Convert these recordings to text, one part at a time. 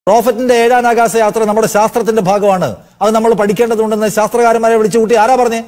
പ്രോഫറ്റിന്റെ ഏഴാം ആകാശ യാത്ര നമ്മുടെ ശാസ്ത്രത്തിന്റെ ഭാഗമാണ് അത് നമ്മൾ പഠിക്കേണ്ടതുണ്ടെന്ന് ശാസ്ത്രകാരന്മാരെ വിളിച്ചു കൂട്ടി ആരാ പറഞ്ഞേ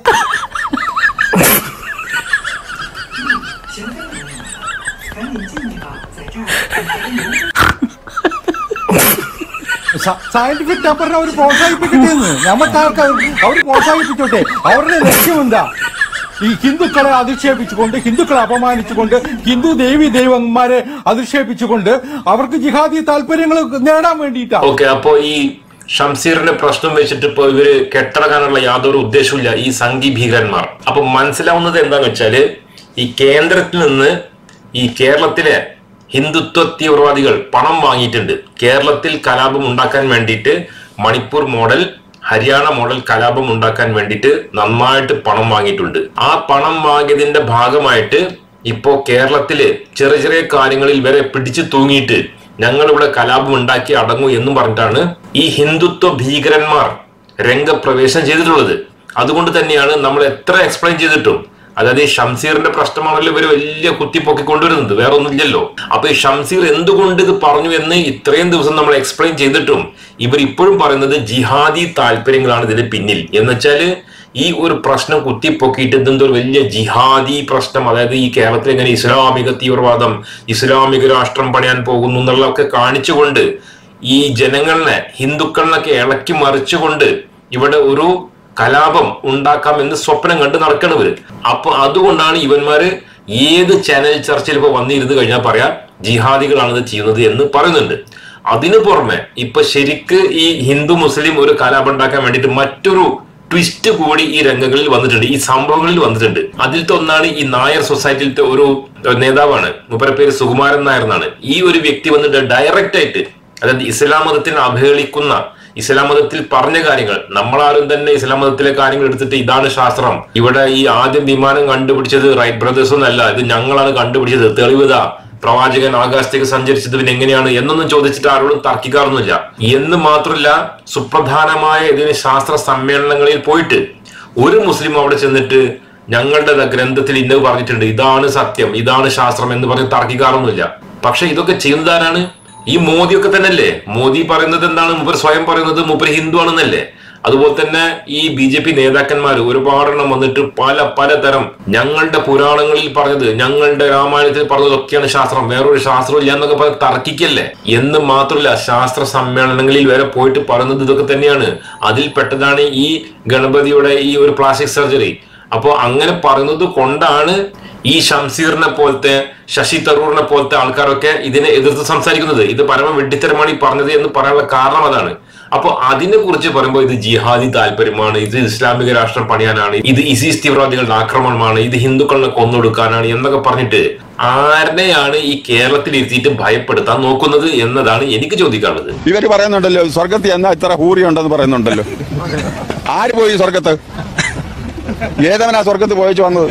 സയന്റിഫിക് ടെമ്പറിനെ അവർ പ്രോത്സാഹിപ്പിക്കട്ടെന്ന് നമുക്ക് ആൾക്കാർ അവർ പ്രോത്സാഹിപ്പിച്ചോട്ടെ അവരുടെ ലക്ഷ്യം എന്താ ഈ ഹിന്ദുക്കളെ അധിക്ഷേപിച്ചുകൊണ്ട് ഹിന്ദുക്കളെ അപമാനിച്ചുകൊണ്ട് ഹിന്ദു ദേവി ദൈവന്മാരെ അധിക്ഷേപിച്ചുകൊണ്ട് അവർക്ക് ജിഹാദി താല്പര്യങ്ങൾ നേടാൻ വേണ്ടിയിട്ടാ ഓക്കെ അപ്പോ ഈ ഷംസീറിന്റെ പ്രശ്നം വെച്ചിട്ട് ഇപ്പൊ ഇവര് കെട്ടടങ്ങാനുള്ള യാതൊരു ഉദ്ദേശമില്ല ഈ സംഘി ഭീകരന്മാർ അപ്പൊ മനസ്സിലാവുന്നത് എന്താന്ന് വെച്ചാല് ഈ കേന്ദ്രത്തിൽ നിന്ന് ഈ കേരളത്തിലെ ഹിന്ദുത്വ തീവ്രവാദികൾ പണം വാങ്ങിയിട്ടുണ്ട് കേരളത്തിൽ കലാപം ഉണ്ടാക്കാൻ വേണ്ടിയിട്ട് മണിപ്പൂർ മോഡൽ ഹരിയാന മോഡൽ കലാപം ഉണ്ടാക്കാൻ വേണ്ടിയിട്ട് നന്നായിട്ട് പണം വാങ്ങിയിട്ടുണ്ട് ആ പണം വാങ്ങിയതിന്റെ ഭാഗമായിട്ട് ഇപ്പോ കേരളത്തില് ചെറിയ ചെറിയ കാര്യങ്ങളിൽ വരെ പിടിച്ചു തൂങ്ങിയിട്ട് ഞങ്ങൾ ഇവിടെ കലാപം ഉണ്ടാക്കി അടങ്ങൂ എന്നും പറഞ്ഞിട്ടാണ് ഈ ഹിന്ദുത്വ ഭീകരന്മാർ രംഗപ്രവേശം ചെയ്തിട്ടുള്ളത് അതുകൊണ്ട് തന്നെയാണ് നമ്മൾ എത്ര എക്സ്പ്ലെയിൻ ചെയ്തിട്ടും അതായത് ഈ ഷംസീറിന്റെ പ്രശ്നമാണല്ലോ ഇവര് വലിയ കുത്തിപ്പൊക്കി കൊണ്ടുവരുന്നത് വേറെ ഒന്നുമില്ലല്ലോ അപ്പൊ ഈ ഷംസീർ എന്തുകൊണ്ട് ഇത് പറഞ്ഞു എന്ന് ഇത്രയും ദിവസം നമ്മൾ എക്സ്പ്ലെയിൻ ചെയ്തിട്ടും ഇവർ ഇപ്പോഴും പറയുന്നത് ജിഹാദി താല്പര്യങ്ങളാണ് ഇതിന് പിന്നിൽ എന്ന് വെച്ചാല് ഈ ഒരു പ്രശ്നം കുത്തിപ്പൊക്കിയിട്ട് ഇതെന്തോ ഒരു വലിയ ജിഹാദി പ്രശ്നം അതായത് ഈ കേരളത്തിൽ എങ്ങനെ ഇസ്ലാമിക തീവ്രവാദം ഇസ്ലാമിക രാഷ്ട്രം പണിയാൻ പോകുന്നു എന്നുള്ളതൊക്കെ കാണിച്ചുകൊണ്ട് ഈ ജനങ്ങളെ ഹിന്ദുക്കളിനൊക്കെ ഇളക്കി മറിച്ചുകൊണ്ട് ഇവിടെ ഒരു കലാപം ഉണ്ടാക്കാമെന്ന് സ്വപ്നം കണ്ട് നടക്കണവര് അപ്പൊ അതുകൊണ്ടാണ് ഇവന്മാര് ഏത് ചാനൽ ചർച്ചയിൽ ഇപ്പൊ വന്നിരുന്ന് കഴിഞ്ഞാൽ പറയാം ജിഹാദികളാണ് ഇത് ചെയ്യുന്നത് എന്ന് പറയുന്നുണ്ട് അതിനു പുറമെ ഇപ്പൊ ശരിക്ക് ഈ ഹിന്ദു മുസ്ലിം ഒരു കലാപം ഉണ്ടാക്കാൻ വേണ്ടിയിട്ട് മറ്റൊരു ട്വിസ്റ്റ് കൂടി ഈ രംഗങ്ങളിൽ വന്നിട്ടുണ്ട് ഈ സംഭവങ്ങളിൽ വന്നിട്ടുണ്ട് അതിലത്തെ ഒന്നാണ് ഈ നായർ സൊസൈറ്റിയിലത്തെ ഒരു നേതാവാണ് മുപ്പര പേര് സുകുമാരൻ നായർ എന്നാണ് ഈ ഒരു വ്യക്തി വന്നിട്ട് ഡയറക്റ്റ് ആയിട്ട് അതായത് ഇസ്ലാം മതത്തിനെ അവഹേളിക്കുന്ന ഇസ്ലാം മതത്തിൽ പറഞ്ഞ കാര്യങ്ങൾ നമ്മളാരും തന്നെ ഇസ്ലാം മതത്തിലെ കാര്യങ്ങൾ എടുത്തിട്ട് ഇതാണ് ശാസ്ത്രം ഇവിടെ ഈ ആദ്യം വിമാനം കണ്ടുപിടിച്ചത് റൈറ്റ് ബ്രദേഴ്സ് ഒന്നല്ല ഇത് ഞങ്ങളാണ് കണ്ടുപിടിച്ചത് തെളിവിത പ്രവാചകൻ ആകാശത്തേക്ക് സഞ്ചരിച്ചത് പിന്നെ എങ്ങനെയാണ് എന്നൊന്നും ചോദിച്ചിട്ട് ആരോടും തർക്കിക്കാറൊന്നുമില്ല എന്ന് മാത്രമല്ല സുപ്രധാനമായ ഇതിന് ശാസ്ത്ര സമ്മേളനങ്ങളിൽ പോയിട്ട് ഒരു മുസ്ലിം അവിടെ ചെന്നിട്ട് ഞങ്ങളുടെ ദ ഗ്രന്ഥത്തിൽ ഇന്നത് പറഞ്ഞിട്ടുണ്ട് ഇതാണ് സത്യം ഇതാണ് ശാസ്ത്രം എന്ന് പറഞ്ഞ് തർക്കിക്കാറൊന്നുമില്ല പക്ഷെ ഇതൊക്കെ ചെയ്യുന്നത് ആരാണ് ഈ മോദിയൊക്കെ തന്നെയല്ലേ മോദി പറയുന്നത് എന്താണ് മൂപ്പർ സ്വയം പറയുന്നത് മൂപ്പർ ഹിന്ദു ആണെന്നല്ലേ അതുപോലെ തന്നെ ഈ ബി ജെ പി നേതാക്കന്മാർ ഒരുപാടെണ്ണം വന്നിട്ട് പല പലതരം ഞങ്ങളുടെ പുരാണങ്ങളിൽ പറഞ്ഞത് ഞങ്ങളുടെ രാമായണത്തിൽ പറഞ്ഞതൊക്കെയാണ് ശാസ്ത്രം വേറൊരു ശാസ്ത്രം ഇല്ല എന്നൊക്കെ പറഞ്ഞ് തർക്കിക്കല്ലേ എന്ന് മാത്രമല്ല ശാസ്ത്ര സമ്മേളനങ്ങളിൽ വരെ പോയിട്ട് പറയുന്നത് ഇതൊക്കെ തന്നെയാണ് അതിൽപ്പെട്ടതാണ് ഈ ഗണപതിയുടെ ഈ ഒരു പ്ലാസ്റ്റിക് സർജറി അപ്പോ അങ്ങനെ പറയുന്നത് കൊണ്ടാണ് ഈ ഷംസീറിനെ പോലത്തെ ശശി തരൂറിനെ പോലത്തെ ആൾക്കാരൊക്കെ ഇതിനെ എതിർത്ത് സംസാരിക്കുന്നത് ഇത് പരമ വെട്ടിത്തരമാണ് ഈ പറഞ്ഞത് എന്ന് പറയാനുള്ള കാരണം അതാണ് അപ്പൊ അതിനെ കുറിച്ച് പറയുമ്പോൾ ഇത് ജിഹാദി താല്പര്യമാണ് ഇത് ഇസ്ലാമിക രാഷ്ട്രം പണിയാനാണ് ഇത് ഇസീസ് തീവ്രവാദികളുടെ ആക്രമണമാണ് ഇത് ഹിന്ദുക്കളെ കൊന്നൊടുക്കാനാണ് എന്നൊക്കെ പറഞ്ഞിട്ട് ആരുടെയാണ് ഈ കേരളത്തിൽ ഇരുത്തിയിട്ട് ഭയപ്പെടുത്താൻ നോക്കുന്നത് എന്നതാണ് എനിക്ക് ചോദിക്കാനുള്ളത് ഇവര് പറയുന്നുണ്ടല്ലോ സ്വർഗത്തിൽ എന്നാ ഇത്ര ഹൂറി ഉണ്ടെന്ന് പറയുന്നുണ്ടല്ലോ ആര് പോയി സ്വർഗത്ത് ഏതവനാ സ്വർഗത്ത് പോയച്ചു വന്നത്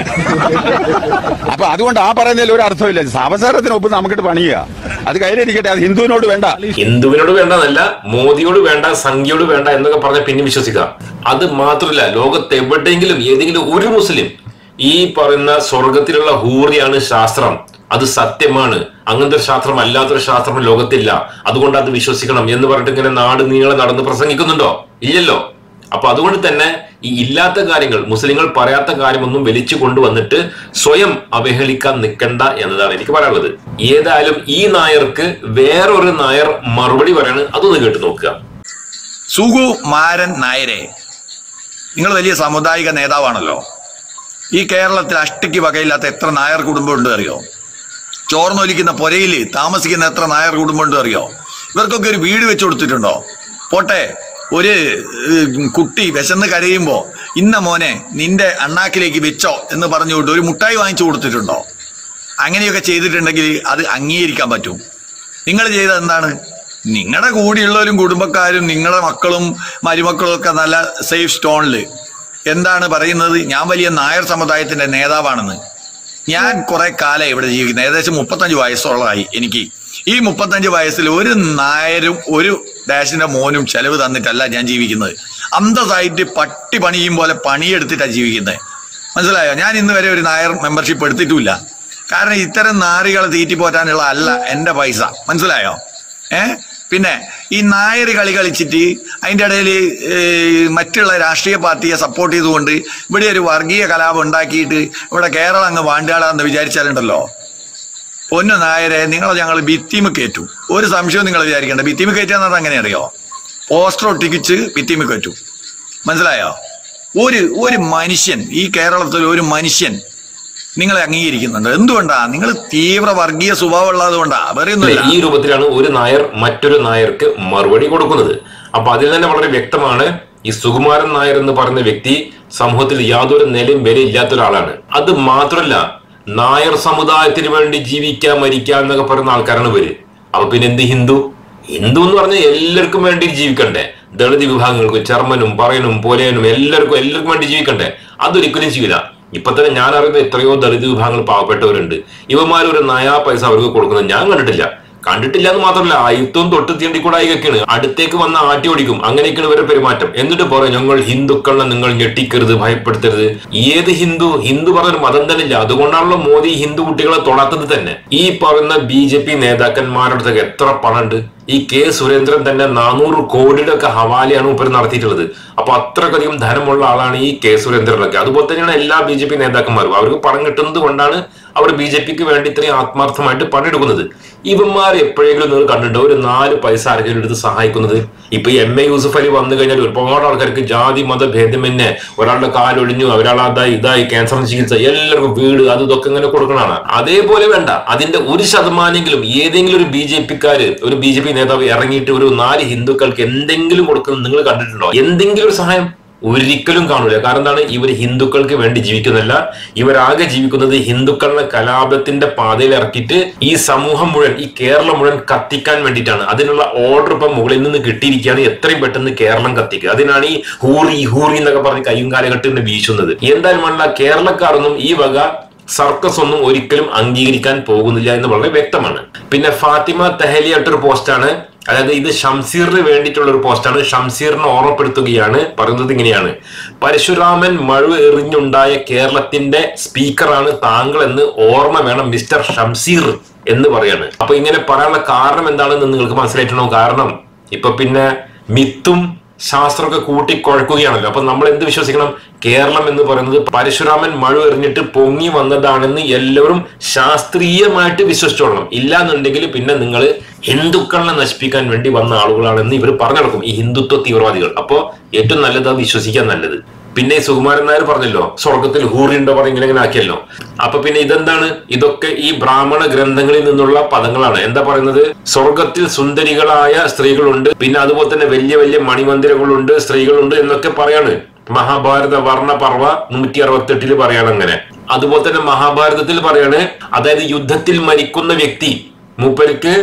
അപ്പൊ അതുകൊണ്ട് ആ പറയുന്നതിൽ ഒരു അർത്ഥമില്ല അവസരത്തിന് ഒപ്പം നമുക്കിട്ട് പണിയുക അത് കയ്യിലിരിക്കട്ടെ അത് ഹിന്ദുവിനോട് വേണ്ട ഹിന്ദുവിനോട് വേണ്ടതല്ല മോദിയോട് വേണ്ട സംഖ്യയോട് വേണ്ട എന്നൊക്കെ പറഞ്ഞ പിന്നെ വിശ്വസിക്കാം അത് മാത്രമല്ല ലോകത്ത് എവിടെയെങ്കിലും ഏതെങ്കിലും ഒരു മുസ്ലിം ഈ പറയുന്ന സ്വർഗത്തിലുള്ള ഹൂറിയാണ് ശാസ്ത്രം അത് സത്യമാണ് അങ്ങനത്തെ ഒരു ശാസ്ത്രം അല്ലാത്തൊരു ശാസ്ത്രം ലോകത്തില്ല അതുകൊണ്ട് അത് വിശ്വസിക്കണം എന്ന് പറഞ്ഞിട്ട് ഇങ്ങനെ നാട് നീളെ നടന്ന് പ്രസംഗിക്കുന്നുണ്ടോ ഇല്ലല്ലോ അപ്പൊ അതുകൊണ്ട് തന്നെ ഈ ഇല്ലാത്ത കാര്യങ്ങൾ മുസ്ലിങ്ങൾ പറയാത്ത കാര്യമൊന്നും വലിച്ചു കൊണ്ടുവന്നിട്ട് സ്വയം അവഹേളിക്കാൻ നിൽക്കണ്ട എന്നതാണ് എനിക്ക് പറയാനുള്ളത് ഏതായാലും ഈ നായർക്ക് വേറൊരു നായർ മറുപടി പറയാണ് അതൊന്ന് കേട്ട് നോക്കുക സുഗു മാരൻ നായരെ നിങ്ങൾ വലിയ സാമുദായിക നേതാവാണല്ലോ ഈ കേരളത്തിൽ അഷ്ടിക്ക് വകയില്ലാത്ത എത്ര നായർ കുടുംബമുണ്ട് അറിയോ ചോർന്നൊലിക്കുന്ന പുരയിൽ താമസിക്കുന്ന എത്ര നായർ കുടുംബമുണ്ട് അറിയോ ഇവർക്കൊക്കെ ഒരു വീട് വെച്ച് കൊടുത്തിട്ടുണ്ടോ പോട്ടെ ഒരു ഏഹ്, കുട്ടി വിശന്ന് കരയുമ്പോൾ ഇന്ന മോനെ നിന്റെ അണ്ണാക്കിലേക്ക് വെച്ചോ എന്ന് പറഞ്ഞുകൊണ്ട് ഒരു മുട്ടായി വാങ്ങിച്ചു കൊടുത്തിട്ടുണ്ടോ അങ്ങനെയൊക്കെ ചെയ്തിട്ടുണ്ടെങ്കിൽ അത് അംഗീകരിക്കാൻ പറ്റും നിങ്ങൾ ചെയ്തത് എന്താണ് നിങ്ങളുടെ കൂടെയുള്ളവരും കുടുംബക്കാരും നിങ്ങളുടെ മക്കളും മരുമക്കളും ഒക്കെ നല്ല സേഫ് സ്റ്റോണിൽ എന്താണ് പറയുന്നത് ഞാൻ വലിയ നായർ സമുദായത്തിന്റെ നേതാവാണെന്ന് ഞാൻ കുറെ കാലം ഇവിടെ ജീവിക്കുന്നത് ഏകദേശം മുപ്പത്തഞ്ച് വയസ്സോളമായി എനിക്ക് ഈ മുപ്പത്തഞ്ച് വയസ്സിൽ ഒരു നായരും ഒരു ഡാഷിന്റെ മോനും ചെലവ് തന്നിട്ടല്ല ഞാൻ ജീവിക്കുന്നത് അന്തസ്സായിട്ട് പട്ടി പണിയും പോലെ പണിയെടുത്തിട്ടാണ് ജീവിക്കുന്നത് മനസ്സിലായോ ഞാൻ ഇന്ന് വരെ ഒരു നായർ മെമ്പർഷിപ്പ് എടുത്തിട്ടുമില്ല കാരണം ഇത്തരം നാറികളെ തീറ്റി പോറ്റാനുള്ള അല്ല എന്റെ പൈസ മനസ്സിലായോ ഏ പിന്നെ ഈ നായർ കളി കളിച്ചിട്ട് അതിൻ്റെ ഇടയിൽ മറ്റുള്ള രാഷ്ട്രീയ പാർട്ടിയെ സപ്പോർട്ട് ചെയ്തുകൊണ്ട് ഇവിടെ ഒരു വർഗീയ കലാപം ഉണ്ടാക്കിയിട്ട് ഇവിടെ കേരളം അങ്ങ് വാണ്ടാളാന്ന് വിചാരിച്ചാലുണ്ടല്ലോ പൊന്നു നായരെ നിങ്ങളെ ഞങ്ങൾ ഭിത്തിമ കയറ്റും ഒരു സംശയവും നിങ്ങൾ വിചാരിക്കേണ്ട ഭിത്തിമ കയറ്റുക എന്ന് അങ്ങനെ അറിയോ പോസ്റ്റർ ഒട്ടിക്കിച്ച് ഭിത്തിമ കയറ്റും മനസ്സിലായോ ഒരു ഒരു മനുഷ്യൻ ഈ കേരളത്തിൽ ഒരു മനുഷ്യൻ നിങ്ങളെ അംഗീകരിക്കുന്നുണ്ട് എന്തുകൊണ്ടാ നിങ്ങൾ തീവ്ര വർഗീയ സ്വഭാവം ഉള്ളത് കൊണ്ടാ വേറെ അല്ലെ, ഒന്നുമില്ല ഈ രൂപത്തിലാണ് ഒരു നായർ മറ്റൊരു നായർക്ക് മറുപടി കൊടുക്കുന്നത് അപ്പൊ അതിൽ തന്നെ വളരെ വ്യക്തമാണ് ഈ സുകുമാരൻ നായർ എന്ന് പറയുന്ന വ്യക്തി സമൂഹത്തിൽ യാതൊരു നിലയും വില ഇല്ലാത്ത ഒരാളാണ് അത് മാത്രമല്ല നായർ സമുദായത്തിന് വേണ്ടി ജീവിക്കാൻ മരിക്കാൻ എന്നൊക്കെ പറയുന്ന ആൾക്കാരാണ് ഇവര് അപ്പൊ പിന്നെ എന്ത് ഹിന്ദു ഹിന്ദു എന്ന് പറഞ്ഞാൽ എല്ലാവർക്കും വേണ്ടി ജീവിക്കണ്ടേ ദളിത് വിഭാഗങ്ങൾക്ക് ചെർമനും പറയനും പോലേനും എല്ലാവർക്കും എല്ലാവർക്കും വേണ്ടി ജീവിക്കണ്ടേ അതൊരിക്കലും ചെയ്യില്ല ഇപ്പൊ തന്നെ ഞാൻ അറിയുന്ന എത്രയോ ദളിത് വിഭാഗങ്ങൾ പാവപ്പെട്ടവരുണ്ട് ഇവന്മാർ ഒരു നയാ പൈസ അവർക്ക് കൊടുക്കുന്നത് ഞാൻ കണ്ടിട്ടില്ല കണ്ടിട്ടില്ല എന്ന് മാത്രമല്ല ആയുധവും തൊട്ട് തീണ്ടി കൂടെ ആയിക്കൊക്കെയാണ് അടുത്തേക്ക് വന്ന് ആട്ടി ഓടിക്കും അങ്ങനെയൊക്കെയാണ് ഇവരുടെ പെരുമാറ്റം എന്നിട്ട് പറയും ഞങ്ങൾ ഹിന്ദുക്കളെ നിങ്ങൾ ഞെട്ടിക്കരുത് ഭയപ്പെടുത്തരുത് ഏത് ഹിന്ദു ഹിന്ദു പറഞ്ഞൊരു മതം തന്നെ ഇല്ല അതുകൊണ്ടാണല്ലോ മോദി ഹിന്ദു കുട്ടികളെ തൊടാത്തത് തന്നെ ഈ പറയുന്ന ബി ജെ പി നേതാക്കന്മാരുടെ എത്ര പണമുണ്ട് ഈ കെ സുരേന്ദ്രൻ തന്നെ നാനൂറ് കോടിയുടെ ഒക്കെ ഹവാലയാണ് ഇവർ നടത്തിയിട്ടുള്ളത് അപ്പൊ അത്രക്കധികം ധനമുള്ള ആളാണ് ഈ കെ സുരേന്ദ്രനൊക്കെ അതുപോലെ തന്നെയാണ് എല്ലാ ബി ജെ പി നേതാക്കന്മാരും അവർക്ക് പണം കിട്ടുന്നത് കൊണ്ടാണ് അവർ ബി ജെ പിക്ക് വേണ്ടി ഇത്രയും ആത്മാർത്ഥമായിട്ട് പണിയെടുക്കുന്നത് ഇവന്മാർ എപ്പോഴെങ്കിലും നിങ്ങൾ കണ്ടിട്ടുണ്ടോ ഒരു നാല് പൈസ ആരെങ്കിലും എടുത്ത് സഹായിക്കുന്നത് ഇപ്പൊ ഈ എം എ യൂസുഫ് അലി വന്നു കഴിഞ്ഞാൽ ഒരുപാട് ആൾക്കാർക്ക് ജാതി മത ഭേദമന്യേ ഒരാളുടെ കാലൊടിഞ്ഞു ഒരാൾ അതായി ഇതായി ക്യാൻസർ ചികിത്സ എല്ലാവർക്കും വീട് അത് ഇതൊക്കെ ഇങ്ങനെ കൊടുക്കണതാണ് അതേപോലെ വേണ്ട അതിന്റെ ഒരു ശതമാനെങ്കിലും ഏതെങ്കിലും ഒരു ബി ജെ പിക്കാര് ഒരു ബി ജെ പി നേതാവ് ഇറങ്ങിയിട്ട് ഒരു നാല് ഹിന്ദുക്കൾക്ക് എന്തെങ്കിലും കൊടുക്കുന്നത് നിങ്ങൾ കണ്ടിട്ടുണ്ടോ എന്തെങ്കിലും ഒരു സഹായം ഒരിക്കലും കാണൂല കാരണം എന്താണ് ഇവർ ഹിന്ദുക്കൾക്ക് വേണ്ടി ജീവിക്കുന്നില്ല ഇവരാകെ ജീവിക്കുന്നത് ഹിന്ദുക്കളുടെ കലാപത്തിന്റെ പാതയിൽ ഇറക്കിയിട്ട് ഈ സമൂഹം മുഴുവൻ ഈ കേരളം മുഴുവൻ കത്തിക്കാൻ വേണ്ടിയിട്ടാണ് അതിനുള്ള ഓർഡർ ഇപ്പം മുകളിൽ നിന്ന് കിട്ടിയിരിക്കുകയാണ് എത്രയും പെട്ടെന്ന് കേരളം കത്തിക്കുക അതിനാണ് ഈ ഹൂറി ഹൂറി എന്നൊക്കെ പറഞ്ഞ് കയ്യും കാലഘട്ടത്തിന് വീശുന്നത് എന്തായാലും വേണ്ട കേരളക്കാരൊന്നും ഈ വക സർക്കസ് ഒന്നും ഒരിക്കലും അംഗീകരിക്കാൻ പോകുന്നില്ല എന്ന് വളരെ വ്യക്തമാണ് പിന്നെ ഫാത്തിമ തെഹലിയായിട്ടൊരു പോസ്റ്റാണ് അതായത് ഇത് ഷംസീറിന് വേണ്ടിയിട്ടുള്ള ഒരു പോസ്റ്റാണ് ഷംസീറിനെ ഓർമ്മപ്പെടുത്തുകയാണ് പറയുന്നത് ഇങ്ങനെയാണ് പരശുരാമൻ മഴ എറിഞ്ഞുണ്ടായ കേരളത്തിന്റെ സ്പീക്കറാണ് താങ്കൾ എന്ന് ഓർമ്മ വേണം മിസ്റ്റർ ഷംസീർ എന്ന് പറയാണ് അപ്പൊ ഇങ്ങനെ പറയാനുള്ള കാരണം എന്താണെന്ന് നിങ്ങൾക്ക് മനസ്സിലായിട്ടുണ്ടാവും കാരണം ഇപ്പൊ പിന്നെ മിത്തും ശാസ്ത്രമൊക്കെ കൂട്ടിക്കുഴക്കുകയാണല്ലോ അപ്പൊ നമ്മൾ എന്ത് വിശ്വസിക്കണം കേരളം എന്ന് പറയുന്നത് പരശുരാമൻ മഴ എറിഞ്ഞിട്ട് പൊങ്ങി വന്നതാണെന്ന് എല്ലാവരും ശാസ്ത്രീയമായിട്ട് വിശ്വസിച്ചോളണം ഇല്ലാന്നുണ്ടെങ്കിൽ പിന്നെ നിങ്ങൾ ഹിന്ദുക്കളെ നശിപ്പിക്കാൻ വേണ്ടി വന്ന ആളുകളാണെന്ന് ഇവർ പറഞ്ഞു നടക്കും ഈ ഹിന്ദുത്വ തീവ്രവാദികൾ അപ്പോ ഏറ്റവും നല്ലത് അത് വിശ്വസിക്കാൻ നല്ലത് പിന്നെ ഈ സുകുമാരൻ നായർ പറഞ്ഞല്ലോ സ്വർഗത്തിൽ ഹൂറി ഉണ്ടോ പറഞ്ഞ ഇങ്ങനെ ഇങ്ങനെ ആക്കിയല്ലോ അപ്പൊ പിന്നെ ഇതെന്താണ് ഇതൊക്കെ ഈ ബ്രാഹ്മണ ഗ്രന്ഥങ്ങളിൽ നിന്നുള്ള പദങ്ങളാണ് എന്താ പറയുന്നത് സ്വർഗത്തിൽ സുന്ദരികളായ സ്ത്രീകളുണ്ട് പിന്നെ അതുപോലെ തന്നെ വലിയ വലിയ മണിമന്ദിരങ്ങളുണ്ട് സ്ത്രീകളുണ്ട് എന്നൊക്കെ പറയാണ് മഹാഭാരത വർണ്ണ പർവ നൂറ്റി അറുപത്തെട്ടില് പറയാണ് അങ്ങനെ അതുപോലെ തന്നെ മഹാഭാരതത്തിൽ പറയാണ് അതായത് യുദ്ധത്തിൽ മരിക്കുന്ന വ്യക്തി മൂപ്പർക്ക്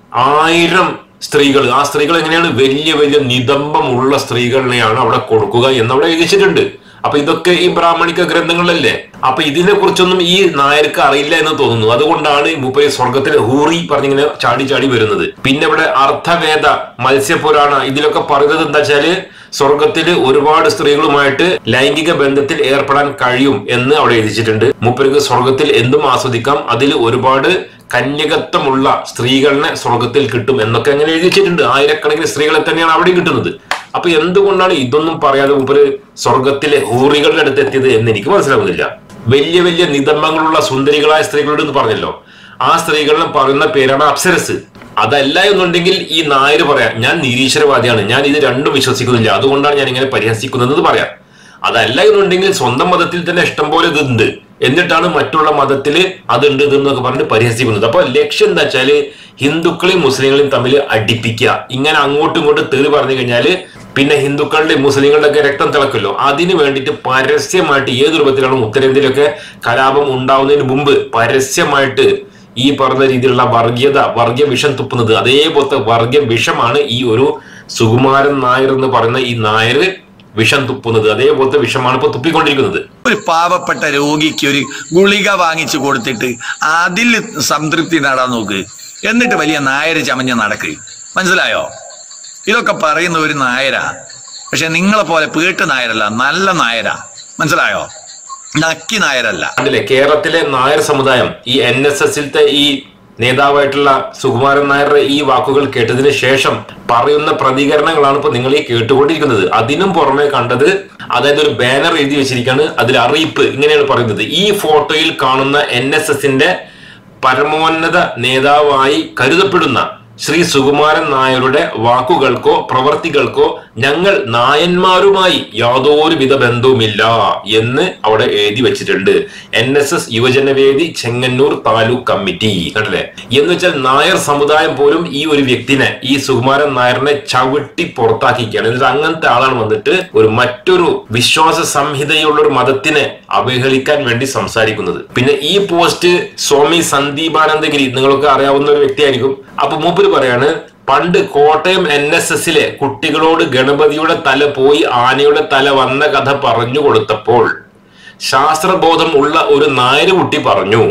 ആയിരം സ്ത്രീകൾ ആ സ്ത്രീകൾ എങ്ങനെയാണ് വലിയ വലിയ നിതംബമുള്ള സ്ത്രീകളിനെയാണ് അവിടെ കൊടുക്കുക എന്ന് അവിടെ എഴുതിച്ചിട്ടുണ്ട് അപ്പൊ ഇതൊക്കെ ഈ ബ്രാഹ്മണിക ഗ്രന്ഥങ്ങളിലല്ലേ അപ്പൊ ഇതിനെ കുറിച്ചൊന്നും ഈ നായർക്ക് അറിയില്ല എന്ന് തോന്നുന്നു അതുകൊണ്ടാണ് ഈ മൂപ്പര് സ്വർഗത്തിലെ ഹൂറി പറഞ്ഞിങ്ങനെ ചാടി ചാടി വരുന്നത് പിന്നെ ഇവിടെ അർത്ഥവേദ മത്സ്യപുരാണ ഇതിലൊക്കെ പറയുന്നത് എന്താ വെച്ചാല് സ്വർഗത്തില് ഒരുപാട് സ്ത്രീകളുമായിട്ട് ലൈംഗിക ബന്ധത്തിൽ ഏർപ്പെടാൻ കഴിയും എന്ന് അവിടെ എഴുതിച്ചിട്ടുണ്ട് മൂപ്പർക്ക് സ്വർഗത്തിൽ എന്തും ആസ്വദിക്കാം അതിൽ ഒരുപാട് കന്യകത്വമുള്ള സ്ത്രീകളെ സ്വർഗത്തിൽ കിട്ടും എന്നൊക്കെ അങ്ങനെ എഴുതി വെച്ചിട്ടുണ്ട് ആയിരക്കണക്കിന് സ്ത്രീകളെ തന്നെയാണ് അവിടെയും കിട്ടുന്നത് അപ്പൊ എന്തുകൊണ്ടാണ് ഇതൊന്നും പറയാതെ മൂപ്പര് സ്വർഗത്തിലെ ഹൂറികളുടെ അടുത്ത് എത്തിയത് എന്ന് എനിക്ക് മനസ്സിലാവുന്നില്ല വലിയ വലിയ നിതംബങ്ങളുള്ള സുന്ദരികളായ സ്ത്രീകളുടെ എന്ന് പറഞ്ഞല്ലോ ആ സ്ത്രീകളെ പറയുന്ന പേരാണ് അപ്സരസ് അതല്ല എന്നുണ്ടെങ്കിൽ ഈ നായര് പറയാം ഞാൻ നിരീശ്വരവാദിയാണ് ഞാൻ ഇത് രണ്ടും വിശ്വസിക്കുന്നില്ല അതുകൊണ്ടാണ് ഞാൻ ഇങ്ങനെ പരിഹസിക്കുന്നത് എന്ന് പറയാം അതല്ല എന്നുണ്ടെങ്കിൽ സ്വന്തം മതത്തിൽ തന്നെ ഇഷ്ടം പോലെ ഇതുണ്ട് എന്നിട്ടാണ് മറ്റുള്ള മതത്തില് അതുണ്ട് ഇത് എന്നൊക്കെ പറഞ്ഞിട്ട് പരിഹസിക്കുന്നത് അപ്പൊ ലക്ഷ്യം എന്താ വെച്ചാല് ഹിന്ദുക്കളെയും മുസ്ലിങ്ങളെയും തമ്മിൽ അടിപ്പിക്കുക ഇങ്ങനെ അങ്ങോട്ടും ഇങ്ങോട്ടും തെറി പറഞ്ഞു കഴിഞ്ഞാല് പിന്നെ ഹിന്ദുക്കളുടെയും മുസ്ലിങ്ങളുടെ ഒക്കെ രക്തം തിളക്കല്ലോ അതിന് വേണ്ടിയിട്ട് പരസ്യമായിട്ട് ഏത് രൂപത്തിലാണ് ഉത്തരേന്ത്യയിലൊക്കെ കലാപം ഉണ്ടാവുന്നതിന് മുമ്പ് പരസ്യമായിട്ട് ഈ പറഞ്ഞ രീതിയിലുള്ള വർഗീയത വർഗീയ വിഷം തുപ്പുന്നത് അതേപോലത്തെ വർഗീയ വിഷമാണ് ഈ ഒരു സുകുമാരൻ നായർ എന്ന് പറയുന്ന ഈ നായർ വിഷം തുപ്പുന്നത് അതേപോലത്തെ വിഷമാണ് ഇപ്പൊ തുപ്പിക്കൊണ്ടിരിക്കുന്നത് ഒരു പാവപ്പെട്ട രോഗിക്ക് ഒരു ഗുളിക വാങ്ങിച്ചു കൊടുത്തിട്ട് അതിൽ സംതൃപ്തി നേടാൻ നോക്ക് എന്നിട്ട് വലിയ നായര് ചമഞ്ഞ് നടക്ക് മനസ്സിലായോ ഇതൊക്കെ പറയുന്ന ഒരു നായരാ പക്ഷെ നിങ്ങളെ പോലെ പീട്ട് നായരല്ല നല്ല നായരാ മനസ്സിലായോ നക്കി നായരല്ല കണ്ടില്ലേ കേരളത്തിലെ നായർ സമുദായം ഈ എൻ എസ് എസിലത്തെ ഈ നേതാവായിട്ടുള്ള സുകുമാരൻ നായരുടെ ഈ വാക്കുകൾ കേട്ടതിന് ശേഷം പറയുന്ന പ്രതികരണങ്ങളാണ് ഇപ്പൊ നിങ്ങൾ ഈ കേട്ടുകൊണ്ടിരിക്കുന്നത് അതിനും പുറമെ കണ്ടത് അതായത് ഒരു ബാനർ എഴുതി വെച്ചിരിക്കുകയാണ് അതിൽ അറിയിപ്പ് ഇങ്ങനെയാണ് പറയുന്നത് ഈ ഫോട്ടോയിൽ കാണുന്ന എൻ എസ് എസിന്റെ പരമോന്നത നേതാവായി കരുതപ്പെടുന്ന ശ്രീ സുകുമാരൻ നായരുടെ വാക്കുകൾക്കോ പ്രവർത്തികൾക്കോ ഞങ്ങൾ നായന്മാരുമായി യാതൊരുവിധ ബന്ധവുമില്ല എന്ന് അവിടെ എഴുതി വെച്ചിട്ടുണ്ട് എൻ എസ് എസ് യുവജനവേദി ചെങ്ങന്നൂർ താലൂക്ക് കമ്മിറ്റി കണ്ടില്ലേ എന്ന് വെച്ചാൽ നായർ സമുദായം പോലും ഈ ഒരു വ്യക്തിനെ ഈ സുകുമാരൻ നായറിനെ ചവിട്ടി പുറത്താക്കിക്കുകയാണ് എന്നിട്ട് അങ്ങനത്തെ ആളാണ് വന്നിട്ട് ഒരു മറ്റൊരു വിശ്വാസ സംഹിതയുള്ള ഒരു മതത്തിനെ അവഹേളിക്കാൻ വേണ്ടി സംസാരിക്കുന്നത് പിന്നെ ഈ പോസ്റ്റ് സ്വാമി സന്ദീപാനന്ദഗിരി നിങ്ങൾക്ക് അറിയാവുന്ന ഒരു വ്യക്തിയായിരിക്കും അപ്പൊ മൂപ്പര് പറയാണ് പണ്ട് കോട്ടയം എൻ എസ് എസിലെ കുട്ടികളോട് ഗണപതിയുടെ തല പോയി ആനയുടെ തല വന്ന കഥ പറഞ്ഞു കൊടുത്തപ്പോൾ ശാസ്ത്രബോധം ഉള്ള ഒരു നായര് കുട്ടി പറഞ്ഞു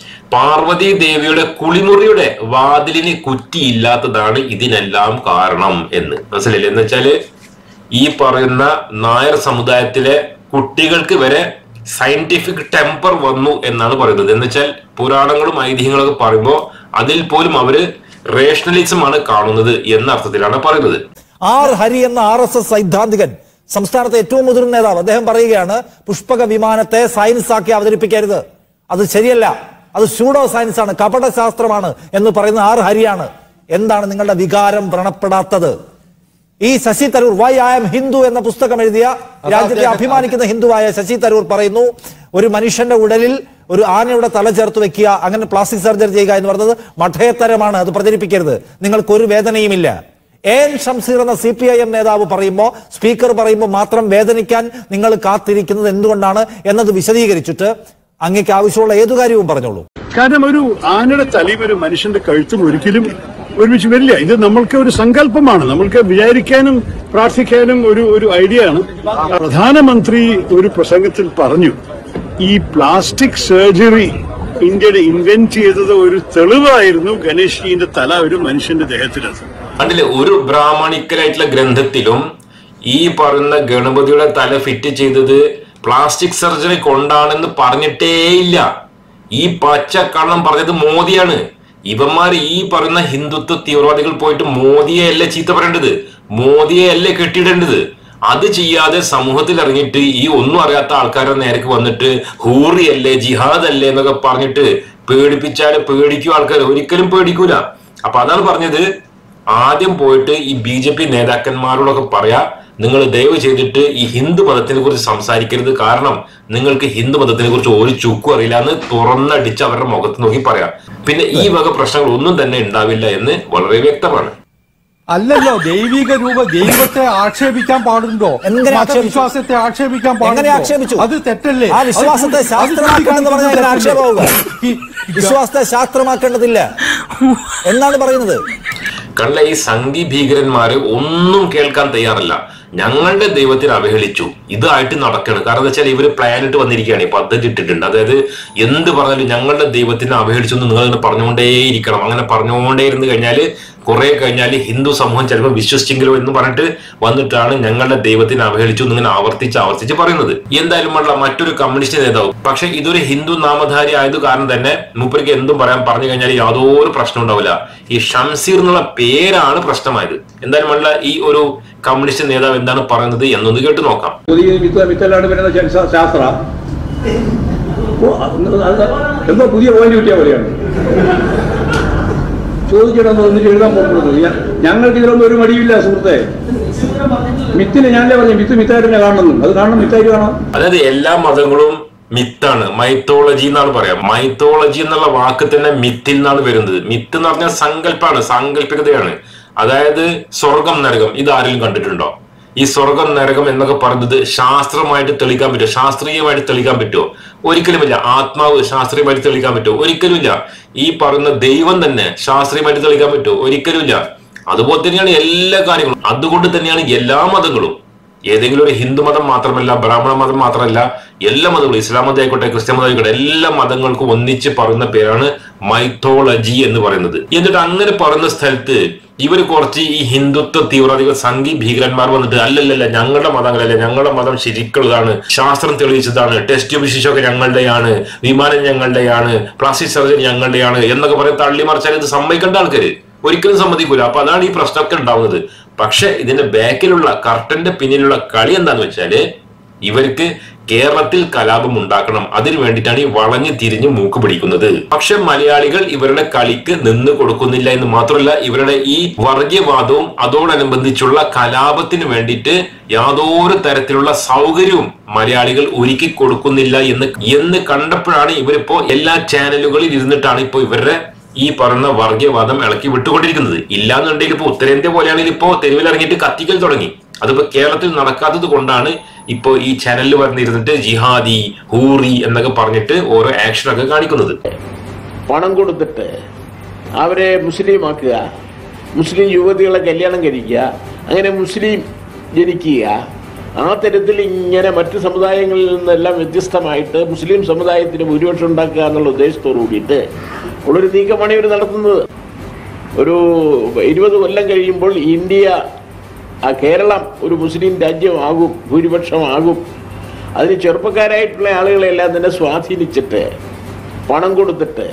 പാർവതി ദേവിയുടെ കുളിമുറിയുടെ വാതിലിന് കുറ്റിയില്ലാത്തതാണ് ഇതിനെല്ലാം കാരണം എന്ന് മനസ്സിലായില്ലേ എന്ന് വെച്ചാല് ഈ പറയുന്ന നായർ സമുദായത്തിലെ കുട്ടികൾക്ക് വരെ സയന്റിഫിക് ടെമ്പർ വന്നു എന്നാണ് പറയുന്നത് എന്ന് വെച്ചാൽ പുരാണങ്ങളും ഐതിഹ്യങ്ങളൊക്കെ പറയുമ്പോൾ അതിൽ പോലും അവര് റേഷണലിസം ആണ് കാണുന്നത് എന്ന അർത്ഥത്തിലാണ് പറയുന്നത് ആർ ഹരി എന്ന ആർ എസ് എസ് സൈദ്ധാന്തികൻ സംസ്ഥാനത്തെ ഏറ്റവും മുതിർന്ന നേതാവ് അദ്ദേഹം പറയുകയാണ് പുഷ്പക വിമാനത്തെ സയൻസ് ആക്കി അവതരിപ്പിക്കരുത് അത് ശരിയല്ല അത് സ്യൂഡോ സയൻസ് ആണ് കപട ശാസ്ത്രമാണ് എന്ന് പറയുന്ന ആർ ഹരിയാണ് എന്താണ് നിങ്ങളുടെ വികാരം വ്രണപ്പെടാത്തത് ഈ Shashi Tharoor why I am Hindu എന്ന പുസ്തകം എഴുതിയ രാജ്യത്തെ അദ്ദേഹം- അഭിമാനിക്കുന്ന ഹിന്ദുവായ ശശി തരൂർ പറയുന്നു ഒരു മനുഷ്യന്റെ ഉടലിൽ ഒരു ആനയുടെ തല ചേർത്ത് വെക്കുക അങ്ങനെ പ്ലാസ്റ്റിക് സർജറി ചെയ്യുക എന്ന് പറയുന്നത് മഠയത്തരമാണ് അത് പ്രചരിപ്പിക്കരുത് നിങ്ങൾക്ക് ഒരു വേദനയുമില്ല എ എൻ ഷംസീർ എന്ന സി പി ഐ എം നേതാവ് പറയുമ്പോൾ സ്പീക്കർ പറയുമ്പോൾ മാത്രം വേദനിക്കാൻ നിങ്ങൾ കാത്തിരിക്കുന്നത് എന്തുകൊണ്ടാണ് എന്നത് വിശദീകരിച്ചിട്ട് അങ്ങേക്ക് ആവശ്യമുള്ള ഏതു കാര്യവും പറഞ്ഞോളൂ കാരണം ഒരു ആനയുടെ തലയും ഒരു മനുഷ്യന്റെ കഴുത്തും ഒരിക്കലും ഒരുമിച്ച് വരില്ല ഇത് നമ്മൾക്ക് ഒരു സങ്കല്പമാണ് നമ്മൾക്ക് വിചാരിക്കാനും പ്രാർത്ഥിക്കാനും ഒരു ഒരു ഐഡിയ ആണ് പ്രധാനമന്ത്രി ഒരു പ്രസംഗത്തിൽ പറഞ്ഞു ഈ പ്ലാസ്റ്റിക് സർജറി ഇന്ത്യയുടെ ഇൻവെന്റ് ചെയ്തത് ഒരു തെളിവായിരുന്നു ഗണേഷ്ജിന്റെ തല ഒരു മനുഷ്യന്റെ ദേഹത്തിലത് കണ്ടില്ലേ ഒരു ബ്രാഹ്മണിക്കലായിട്ടുള്ള ഗ്രന്ഥത്തിലും ഈ പറയുന്ന ഗണപതിയുടെ തല ഫിറ്റ് ചെയ്തത് പ്ലാസ്റ്റിക് സർജറി കൊണ്ടാണെന്ന് പറഞ്ഞിട്ടേയില്ല ഈ പച്ചക്കള്ളം പറഞ്ഞത് മോദിയാണ് ഇവന്മാർ ഈ പറയുന്ന ഹിന്ദുത്വ തീവ്രവാദികൾ പോയിട്ട് മോദിയെ അല്ലേ ചീത്ത പറയേണ്ടത് മോദിയെ അല്ലേ കെട്ടിയിടേണ്ടത് അത് ചെയ്യാതെ സമൂഹത്തിൽ ഇറങ്ങിയിട്ട് ഈ ഒന്നും അറിയാത്ത ആൾക്കാരുടെ നേരക്ക് വന്നിട്ട് ഹൂറിയല്ലേ ജിഹാദ് അല്ലേ എന്നൊക്കെ പറഞ്ഞിട്ട് പേടിപ്പിച്ചാൽ പേടിക്കും ആൾക്കാർ ഒരിക്കലും പേടിക്കൂല അപ്പൊ അതാണ് പറഞ്ഞത് ആദ്യം പോയിട്ട് ഈ ബി ജെ പി നേതാക്കന്മാരോടൊക്കെ പറയാ നിങ്ങൾ ദയവ് ചെയ്തിട്ട് ഈ ഹിന്ദു മതത്തിനെ കുറിച്ച് സംസാരിക്കരുത് കാരണം നിങ്ങൾക്ക് ഹിന്ദു മതത്തിനെ കുറിച്ച് ഒരു ചുക്കും അറിയില്ല എന്ന് തുറന്നടിച്ച് അവരുടെ മുഖത്ത് നോക്കി പറയാം പിന്നെ ഈ വക പ്രശ്നങ്ങൾ ഒന്നും തന്നെ ഉണ്ടാവില്ല എന്ന് വളരെ വ്യക്തമാണ് അല്ലല്ലോ ദൈവിക രൂപ ദൈവത്തെ ആക്ഷേപിക്കാൻ പാടുണ്ടോ എങ്ങനെ ആക്ഷേപിച്ചു? വിശ്വാസത്തെ ആക്ഷേപിക്കാൻ എങ്ങനെ പാടുണ്ടോ ആക്ഷേപിച്ചു അത് തെറ്റല്ലേ ആ വിശ്വാസത്തെ അത് ശാസ്ത്രമാക്കണമെന്ന് പറഞ്ഞാൽ എങ്ങനെ ആക്ഷേപമാവുക ഈ- വിശ്വാസത്തെ ശാസ്ത്രമാക്കേണ്ടതില്ല എന്നാണ് പറയുന്നത് കണ്ട ഈ സംഘി ഭീകരന്മാര് ഒന്നും കേൾക്കാൻ തയ്യാറല്ല ഞങ്ങളുടെ ദൈവത്തിന് അവഹേളിച്ചു ഇതായിട്ട് നടക്കണം കാരണം എന്താ വെച്ചാൽ ഇവര് പ്ലാനിട്ട് വന്നിരിക്കുകയാണ് ഈ പദ്ധതി ഇട്ടിട്ടുണ്ട് അതായത് എന്ത് പറഞ്ഞാലും ഞങ്ങളുടെ ദൈവത്തിനെ അവഹേളിച്ചു എന്ന് നിങ്ങൾ ഇങ്ങനെ പറഞ്ഞുകൊണ്ടേയിരിക്കണം അങ്ങനെ പറഞ്ഞുകൊണ്ടേ ഇരുന്ന് കഴിഞ്ഞാല് കുറെ കഴിഞ്ഞാൽ ഹിന്ദു സമൂഹം ചിലപ്പോൾ വിശ്വസിച്ചെങ്കിലോ എന്ന് പറഞ്ഞിട്ട് വന്നിട്ടാണ് ഞങ്ങളുടെ ദൈവത്തിനെ അവഹേളിച്ചു എന്നിങ്ങനെ ആവർത്തിച്ച് ആവർത്തിച്ച് പറയുന്നത് എന്തായാലും ഉള്ള മറ്റൊരു കമ്മ്യൂണിസ്റ്റ് നേതാവ് പക്ഷെ ഇതൊരു ഹിന്ദു നാമധാരി ആയത് കാരണം തന്നെ മൂപ്പർക്ക് എന്തും പറയാൻ പറഞ്ഞു കഴിഞ്ഞാൽ യാതൊരു പ്രശ്നം ഉണ്ടാവില്ല ഈ ഷംസീർ എന്നുള്ള പേരാണ് പ്രശ്നമായത് എന്തായാലും ഉള്ള ഈ ഒരു കമ്മ്യൂണിസ്റ്റ് നേതാവ് എന്താണ് പറയുന്നത് എന്നൊന്ന് കേട്ട് നോക്കാം പുതിയ മിത്ത മിത്തലാണ് വരുന്ന ശാ- ശാ- ശാസ്ത്ര ഓ, അത് അത് എന്തോ പുതിയ പോയിന്റ് കിട്ടിയ പോലെയാണ് ചോദിച്ചിടന്ന് ഒന്നിച്ച് എഴുതാൻ പോകുന്നത് ഞങ്ങൾക്ക് ഇതിലൊന്നും ഒരു മടിയില്ല സുഹൃത്തെ മിത്തില് ഞാനല്ലേ പറഞ്ഞു മിത്ത് മിത്തായിട്ട് തന്നെ കാണണം അത് കാണണം മിത്തായിട്ട് കാണാം അതായത് എല്ലാ മതങ്ങളും മിത്താണ് മൈത്തോളജി എന്നാണ് പറയാം മൈത്തോളജി എന്നുള്ള വാക്ക് തന്നെ മിത്തിൽ നിന്നാണ് വരുന്നത് മിത്ത് എന്ന് പറഞ്ഞാൽ സങ്കല്പമാണ് സാങ്കല്പികതയാണ് അതായത് സ്വർഗം നരകം ഇത് ആരെങ്കിലും കണ്ടിട്ടുണ്ടോ ഈ സ്വർഗം നരകം എന്നൊക്കെ പറയുന്നത് ശാസ്ത്രമായിട്ട് തെളിയിക്കാൻ പറ്റുമോ ശാസ്ത്രീയമായിട്ട് തെളിയിക്കാൻ പറ്റുമോ ഒരിക്കലുമില്ല ആത്മാവ് ശാസ്ത്രീയമായിട്ട് തെളിയിക്കാൻ പറ്റുമോ ഒരിക്കലുമില്ല ഈ പറയുന്ന ദൈവം തന്നെ ശാസ്ത്രീയമായിട്ട് തെളിയിക്കാൻ പറ്റുമോ ഒരിക്കലുമില്ല അതുപോലെ തന്നെയാണ് എല്ലാ കാര്യങ്ങളും അതുകൊണ്ട് തന്നെയാണ് എല്ലാ മതങ്ങളും ഏതെങ്കിലും ഒരു ഹിന്ദു മതം മാത്രമല്ല ബ്രാഹ്മണ മതം മാത്രമല്ല എല്ലാ മതങ്ങളും ഇസ്ലാം മതം ആയിക്കോട്ടെ ക്രിസ്ത്യൻ മതം ആയിക്കോട്ടെ എല്ലാ മതങ്ങൾക്കും ഒന്നിച്ച് പറയുന്ന പേരാണ് മൈത്തോളജി എന്ന് പറയുന്നത് എന്നിട്ട് അങ്ങനെ പറയുന്ന സ്ഥലത്ത് ഇവർ കുറച്ച് ഈ ഹിന്ദുത്വ തീവ്രവാദികൾ സംഘി ഭീകരന്മാർ വന്നിട്ട് അല്ലല്ലല്ല ഞങ്ങളുടെ മതങ്ങളല്ല ഞങ്ങളുടെ മതം ശരിക്കുള്ളതാണ് ശാസ്ത്രം തെളിയിച്ചതാണ് ടെസ്റ്റ് വിശേഷമൊക്കെ ഞങ്ങളുടെയാണ് വിമാനം ഞങ്ങളുടെയാണ് പ്ലാസ്റ്റിക് സർജറി ഞങ്ങളുടെയാണ് എന്നൊക്കെ പറയാൻ തള്ളി മറിച്ചാൽ ഇത് സമ്മതിക്കേണ്ട ആൾക്കാര് ഒരിക്കലും സമ്മതിക്കൂല അപ്പൊ അതാണ് ഈ പ്രശ്നമൊക്കെ ഉണ്ടാവുന്നത് പക്ഷെ ഇതിന്റെ ബാക്കിലുള്ള കർട്ടന്റെ പിന്നിലുള്ള കളി എന്താന്ന് വെച്ചാല് ഇവർക്ക് കേരളത്തിൽ കലാപം ഉണ്ടാക്കണം അതിനു വേണ്ടിയിട്ടാണ് ഈ വളഞ്ഞു തിരിഞ്ഞ് മൂക്ക് പിടിക്കുന്നത് പക്ഷെ മലയാളികൾ ഇവരുടെ കളിക്ക് നിന്ന് കൊടുക്കുന്നില്ല എന്ന് മാത്രമല്ല ഇവരുടെ ഈ വർഗീയവാദവും അതോടനുബന്ധിച്ചുള്ള കലാപത്തിന് വേണ്ടിയിട്ട് യാതൊരു തരത്തിലുള്ള സൗകര്യവും മലയാളികൾ ഒരുക്കി കൊടുക്കുന്നില്ല എന്ന് എന്ന് കണ്ടപ്പോഴാണ് ഇവരിപ്പോ എല്ലാ ചാനലുകളിൽ ഇരുന്നിട്ടാണ് ഇപ്പോ ഇവരുടെ ഈ പറയുന്ന വർഗീയവാദം ഇളക്കി വിട്ടുകൊണ്ടിരിക്കുന്നത് ഇല്ലാന്നുണ്ടെങ്കിൽ ഇപ്പൊ ഉത്തരേന്ത്യ പോലെയാണെങ്കിൽ ഇപ്പോ തെരുവിൽ ഇറങ്ങിയിട്ട് കത്തിക്കൽ തുടങ്ങി അതിപ്പോ കേരളത്തിൽ നടക്കാത്തത് കൊണ്ടാണ് ഇപ്പോ ഈ ചാനലിൽ വന്നിരുന്നിട്ട് ജിഹാദി ഹൂറി എന്നൊക്കെ പറഞ്ഞിട്ട് ഓരോ ആക്ഷനൊക്കെ കാണിക്കുന്നത് പണം കൊടുത്തിട്ട് അവരെ മുസ്ലിം ആക്കുക മുസ്ലിം യുവതികളെ കല്യാണം കഴിക്കുക അങ്ങനെ മുസ്ലിം ജനിക്കുക ആ തരത്തിൽ ഇങ്ങനെ മറ്റ് സമുദായങ്ങളിൽ നിന്നെല്ലാം വ്യത്യസ്തമായിട്ട് മുസ്ലിം സമുദായത്തിന് ഭൂരിപക്ഷം ഉണ്ടാക്കുക എന്നുള്ള ഉദ്ദേശത്തോടു കൂടിയിട്ട് ഉള്ളൊരു നീക്കമാണ് ഇവർ നടത്തുന്നത് ഒരു ഇരുപത് കൊല്ലം കഴിയുമ്പോൾ ഇന്ത്യ ആ കേരളം ഒരു മുസ്ലിം രാജ്യമാകും ഭൂരിപക്ഷമാകും അതിന് ചെറുപ്പക്കാരായിട്ടുള്ള ആളുകളെല്ലാം തന്നെ സ്വാധീനിച്ചിട്ട് പണം കൊടുത്തിട്ട്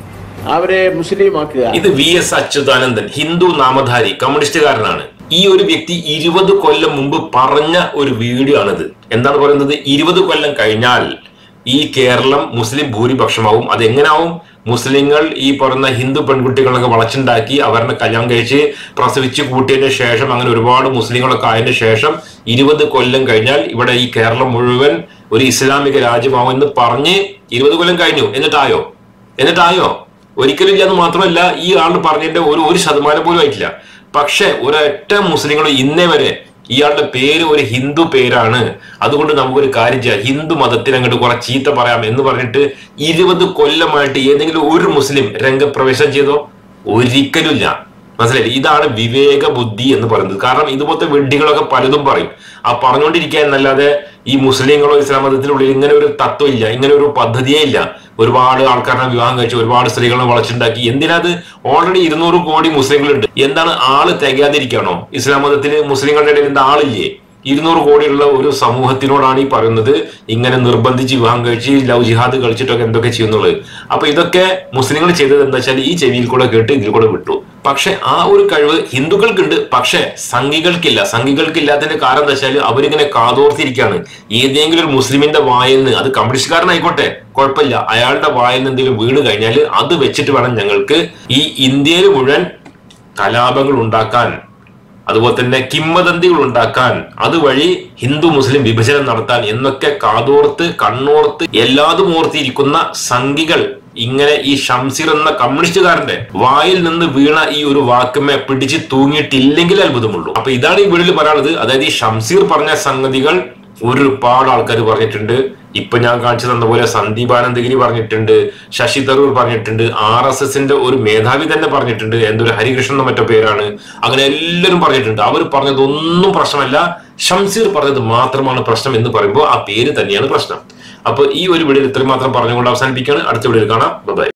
അവരെ മുസ്ലിം ആക്കുക ഇത് വി എസ് അച്യുതാനന്ദൻ ഹിന്ദു നാമധാരി കമ്മ്യൂണിസ്റ്റുകാരനാണ് ഈ ഒരു വ്യക്തി ഇരുപത് കൊല്ലം മുമ്പ് പറഞ്ഞ ഒരു വീഡിയോ ആണിത് എന്താണ് പറയുന്നത് ഇരുപത് കൊല്ലം കഴിഞ്ഞാൽ ഈ കേരളം മുസ്ലിം ഭൂരിപക്ഷമാവും അത് എങ്ങനാവും മുസ്ലിങ്ങൾ ഈ പറയുന്ന ഹിന്ദു പെൺകുട്ടികളൊക്കെ വളച്ചുണ്ടാക്കി അവരുടെ കല്യാണം കഴിച്ച് പ്രസവിച്ച് കൂട്ടിയതിന് ശേഷം അങ്ങനെ ഒരുപാട് മുസ്ലിങ്ങളൊക്കെ ആയതിനു ശേഷം ഇരുപത് കൊല്ലം കഴിഞ്ഞാൽ ഇവിടെ ഈ കേരളം മുഴുവൻ ഒരു ഇസ്ലാമിക രാജ്യമാവും എന്ന് പറഞ്ഞ് ഇരുപത് കൊല്ലം കഴിഞ്ഞു എന്നിട്ടായോ എന്നിട്ടായോ ഒരിക്കലും ഇല്ല എന്ന് മാത്രമല്ല ഈ ആൾ പറഞ്ഞതിന്റെ ഒരു ഒരു ശതമാനം പോലും ആയിട്ടില്ല പക്ഷെ ഒരൊറ്റ മുസ്ലിങ്ങൾ ഇന്നേ വരെ ഇയാളുടെ പേര് ഒരു ഹിന്ദു പേരാണ് അതുകൊണ്ട് നമുക്കൊരു കാര്യം ചെയ്യാം ഹിന്ദു മതത്തിൽ അങ്ങോട്ട് കുറെ ചീത്ത പറയാം എന്ന് പറഞ്ഞിട്ട് ഇരുപത് കൊല്ലമായിട്ട് ഏതെങ്കിലും ഒരു മുസ്ലിം രംഗപ്രവേശം ചെയ്തോ ഒരിക്കലും ഇല്ല മനസ്സിലായി ഇതാണ് വിവേക ബുദ്ധി എന്ന് പറയുന്നത് കാരണം ഇതുപോലത്തെ വെഡ്ഡികളൊക്കെ പലതും പറയും ആ പറഞ്ഞുകൊണ്ടിരിക്കുക എന്നല്ലാതെ ഈ മുസ്ലിങ്ങളോ ഇസ്ലാം മതത്തിനുള്ളിൽ ഇങ്ങനെ ഒരു തത്വം ഇല്ല ഇങ്ങനെ ഒരു പദ്ധതിയേ ഇല്ല ഒരുപാട് ആൾക്കാരെ വിവാഹം കഴിച്ച് ഒരുപാട് സ്ത്രീകളെ വളച്ചുണ്ടാക്കി എന്തിനത് ഓൾറെഡി ഇരുന്നൂറ് കോടി മുസ്ലിങ്ങളുണ്ട് എന്താണ് ആള് തികയാതിരിക്കുകയാണോ ഇസ്ലാം മതത്തിന് മുസ്ലിങ്ങളുടെ ഇടയിൽ എന്താ ആളില്ലേ ഇരുന്നൂറ് കോടിയുള്ള ഒരു സമൂഹത്തിനോടാണ് ഈ പറയുന്നത് ഇങ്ങനെ നിർബന്ധിച്ച് വിവാഹം കഴിച്ച് ലവ് ജിഹാദ് കളിച്ചിട്ടൊക്കെ എന്തൊക്കെ ചെയ്യുന്നുള്ളത് അപ്പൊ ഇതൊക്കെ മുസ്ലിങ്ങൾ ചെയ്തത് എന്താ വെച്ചാൽ ഈ ചെവിയിൽ കൂടെ കേട്ട് ഇതിൽ കൂടെ വിട്ടു പക്ഷെ ആ ഒരു കഴിവ് ഹിന്ദുക്കൾക്കുണ്ട് പക്ഷെ സംഘികൾക്കില്ല സംഘികൾക്കില്ലാത്തതിന്റെ കാരണം എന്താ വെച്ചാൽ അവരിങ്ങനെ കാതോർത്തിരിക്കുകയാണ് ഏതെങ്കിലും ഒരു മുസ്ലിമിന്റെ വായിൽ നിന്ന് അത് കമ്മ്യൂണിസ്റ്റുകാരനായിക്കോട്ടെ കുഴപ്പമില്ല അയാളുടെ വായിൽ നിന്ന് എന്തെങ്കിലും വീണ് കഴിഞ്ഞാൽ അത് വെച്ചിട്ട് വേണം ഞങ്ങൾക്ക് ഈ ഇന്ത്യയിൽ മുഴുവൻ കലാപങ്ങൾ ഉണ്ടാക്കാൻ അതുപോലെ തന്നെ കിംവദന്തികൾ ഉണ്ടാക്കാൻ അതുവഴി ഹിന്ദു മുസ്ലിം വിഭജനം നടത്താൻ എന്നൊക്കെ കാതോർത്ത് കണ്ണോർത്ത് എല്ലാതും ഓർത്തിരിക്കുന്ന സംഘികൾ ഇങ്ങനെ ഈ ഷംസീർ എന്ന കമ്മ്യൂണിസ്റ്റുകാരന്റെ വായിൽ നിന്ന് വീണ ഈ ഒരു വാക്കുമേ പിടിച്ച് തൂങ്ങിയിട്ടില്ലെങ്കിൽ അത്ഭുതമുള്ളൂ അപ്പൊ ഇതാണ് ഈ വീടിൽ പറയാനുള്ളത് അതായത് ഈ ഷംസീർ പറഞ്ഞ സംഗതികൾ ഒരുപാട് ആൾക്കാർ പറഞ്ഞിട്ടുണ്ട് ഇപ്പൊ ഞാൻ കാണിച്ചു തന്ന പോലെ സന്ദീപ് ആനന്ദഗിരി പറഞ്ഞിട്ടുണ്ട് ശശി തരൂർ പറഞ്ഞിട്ടുണ്ട് ആർ എസ് എസിന്റെ ഒരു മേധാവി തന്നെ പറഞ്ഞിട്ടുണ്ട് എന്തൊരു ഹരികൃഷ്ണൻ എന്ന മറ്റോ പേരാണ് അങ്ങനെ എല്ലാവരും പറഞ്ഞിട്ടുണ്ട് അവർ പറഞ്ഞതൊന്നും പ്രശ്നമല്ല ഷംസീർ പറഞ്ഞത് മാത്രമാണ് പ്രശ്നം എന്ന് പറയുമ്പോൾ ആ പേര് തന്നെയാണ് പ്രശ്നം അപ്പൊ ഈ ഒരു വീഡിയോയിൽ ഇത്രയും മാത്രം പറഞ്ഞുകൊണ്ട് അവസാനിപ്പിക്കുകയാണ് അടുത്ത വീഡിയോയിൽ കാണാം ബൈ